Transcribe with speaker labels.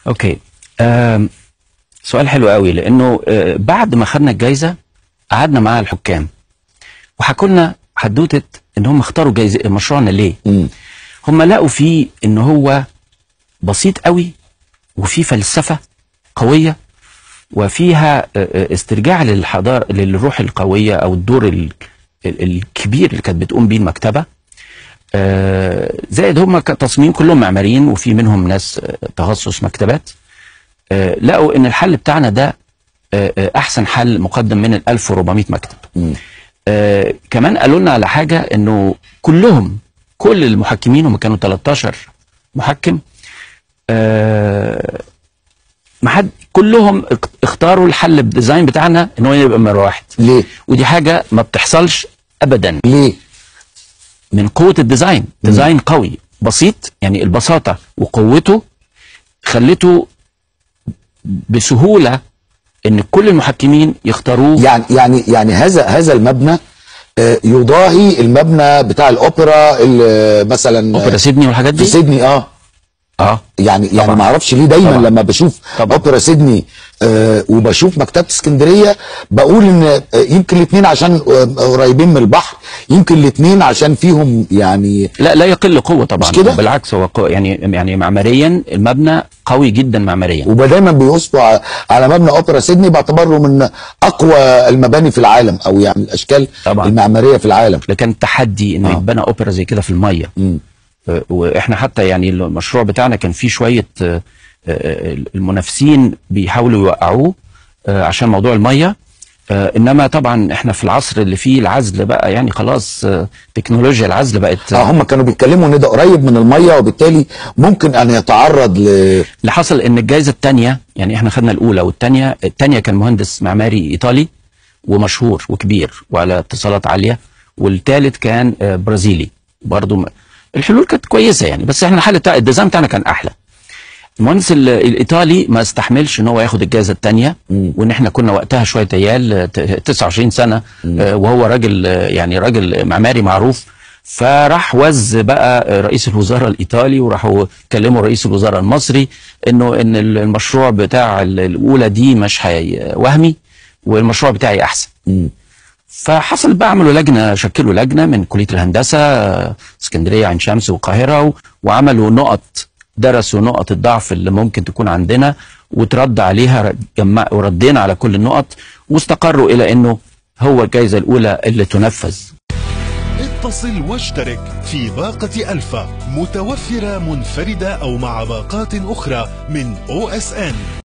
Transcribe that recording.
Speaker 1: اوكي آم، سؤال حلو قوي لانه آه، بعد ما خدنا الجايزه قعدنا مع الحكام وحكوا لنا حدوته ان هم اختاروا جايزه مشروعنا ليه
Speaker 2: مم.
Speaker 1: هم لقوا فيه ان هو بسيط قوي وفيه فلسفه قويه وفيها آه، آه، استرجاع للحضاره للروح القويه او الدور ال- ال- الكبير اللي كانت بتقوم بيه المكتبه آه، زائد هم كتصميم كلهم معماريين وفي منهم ناس آه، تخصص مكتبات آه، لقوا ان الحل بتاعنا ده آه، آه، احسن حل مقدم من ال 1400 مكتب
Speaker 2: مم.
Speaker 1: آه، كمان قالوا لنا على حاجه انه كلهم كل المحكمين هم كانوا 13 محكم آه، ما حد كلهم اخ- اختاروا الحل الديزاين بتاعنا ان هو يبقى مره واحد
Speaker 2: ليه
Speaker 1: ودي حاجه ما بتحصلش ابدا
Speaker 2: ليه
Speaker 1: من قوه الديزاين ديزاين قوي بسيط يعني البساطه وقوته خلته بسهوله ان كل المحكمين يختاروه
Speaker 2: يعني يعني يعني هذا هذا المبنى آه، يضاهي المبنى بتاع الاوبرا اللي مثلا
Speaker 1: اوبرا سيدني والحاجات
Speaker 2: في
Speaker 1: دي
Speaker 2: سيدني اه
Speaker 1: اه
Speaker 2: يعني يعني
Speaker 1: طبعاً.
Speaker 2: ما اعرفش ليه دايما
Speaker 1: طبعاً.
Speaker 2: لما بشوف
Speaker 1: طبعاً.
Speaker 2: اوبرا سيدني آه وبشوف مكتبه اسكندريه بقول ان آه، يمكن الاثنين عشان آه، قريبين من البحر يمكن الاثنين عشان فيهم يعني
Speaker 1: لا لا يقل قوه طبعا
Speaker 2: مش كده؟
Speaker 1: بالعكس هو قوة يعني يعني معماريا المبنى قوي جدا معماريا
Speaker 2: ودايما بيوصفوا ع- على مبنى اوبرا سيدني باعتباره من اقوى المباني في العالم او يعني الاشكال
Speaker 1: طبعاً.
Speaker 2: المعماريه في العالم
Speaker 1: لكن تحدي انه
Speaker 2: آه.
Speaker 1: يتبنى اوبرا زي كده في الميه
Speaker 2: مم.
Speaker 1: آه، واحنا حتى يعني المشروع بتاعنا كان فيه شويه آه، آه، المنافسين بيحاولوا يوقعوه آه، عشان موضوع الميه آه، انما طبعا احنا في العصر اللي فيه العزل بقى يعني خلاص آه، تكنولوجيا العزل بقت
Speaker 2: اه هم كانوا بيتكلموا ان ده قريب من الميه وبالتالي ممكن ان يتعرض ل
Speaker 1: اللي حصل ان الجائزه الثانيه يعني احنا خدنا الاولى والثانيه الثانيه كان مهندس معماري ايطالي ومشهور وكبير وعلى اتصالات عاليه والثالث كان آه، برازيلي برضه م- الحلول كانت كويسه يعني بس احنا الحل بتاع الديزاين بتاعنا كان احلى المهندس ال- الايطالي ما استحملش ان هو ياخد الجائزه الثانيه
Speaker 2: مم.
Speaker 1: وان احنا كنا وقتها شويه عيال آه، ت- 29 سنه آه، وهو راجل آه، يعني راجل معماري معروف فراح وز بقى آه، رئيس الوزراء الايطالي وراحوا كلموا رئيس الوزراء المصري انه ان المشروع بتاع ال- الاولى دي مش هي- وهمي والمشروع بتاعي احسن
Speaker 2: مم.
Speaker 1: فحصل بقى عملوا لجنه شكلوا لجنه من كليه الهندسه آه، اسكندريه عين شمس والقاهره و- وعملوا نقط درسوا نقط الضعف اللي ممكن تكون عندنا وترد عليها ر- جمع وردينا على كل النقط واستقروا الى انه هو الجائزه الاولى اللي تنفذ
Speaker 3: اتصل واشترك في باقة ألفا متوفرة منفردة أو مع باقات أخرى من OSN